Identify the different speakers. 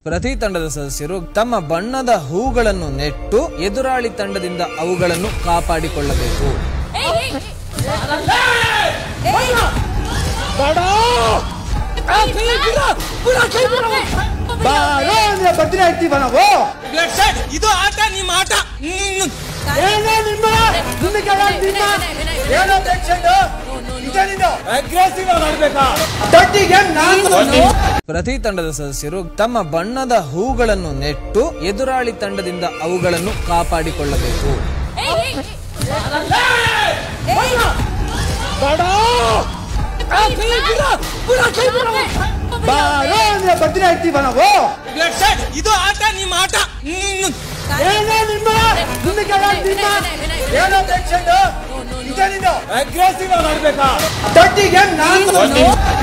Speaker 1: ಪ್ರತಿ ತಂಡದ ಸದಸ್ಯರು ತಮ್ಮ ಬಣ್ಣದ ಹೂಗಳನ್ನು ನೆಟ್ಟು ಎದುರಾಳಿ ತಂಡದಿಂದ ಅವುಗಳನ್ನು ಕಾಪಾಡಿಕೊಳ್ಳಬೇಕು
Speaker 2: ಬಾರೋ ಅಂದ್ರೆ ಭದ್ರ ಇರ್ತೀವ ನಾವು
Speaker 3: ಬ್ಲಡ್ ಸೆಟ್ ಇದು ಆಟ ನಿಮ್ಮ ಆಟ ನೀನು
Speaker 2: ಏನೋ ನಿಮ್ಮ ನಿನ್ನ ಕೈ ನಿಮ್ಮ ಏನೋ ಟೆನ್ಷನ್ ಇದೆ ನೀನು ಅಗ್ರೆಸಿವ್ ಆಗಿ ಆಡ್ಬೇಕಾ ತಟ್ಟಿಗೆ ನಾನು
Speaker 1: ಪ್ರತಿ ತಂಡದ ಸದಸ್ಯರು ತಮ್ಮ ಬಣ್ಣದ ಹೂಗಳನ್ನು ನೆಟ್ಟು ಎದುರಾಳಿ ತಂಡದಿಂದ ಅವುಗಳನ್ನು ಕಾಪಾಡಿಕೊಳ್ಳಬೇಕು
Speaker 2: ಬಾರೋ ಅಂದ್ರೆ ಭದ್ರ ಇರ್ತೀವ ನಾವು
Speaker 3: ಬ್ಲಡ್ ಸೆಟ್ ಇದು ಆಟ ನಿಮ್ಮ ಆಟ ನೀನು
Speaker 2: ಏನೋ ನಿಮ್ಮ ನಿನ್ನ ಕೈ ನಿಮ್ಮ ಏನೋ ಟೆನ್ಷನ್ ಇದೆ ನೀನು ಅಗ್ರೆಸಿವ್ ಆಗಿ ಆಡ್ಬೇಕಾ ತಟ್ಟಿಗೆ ನಾನು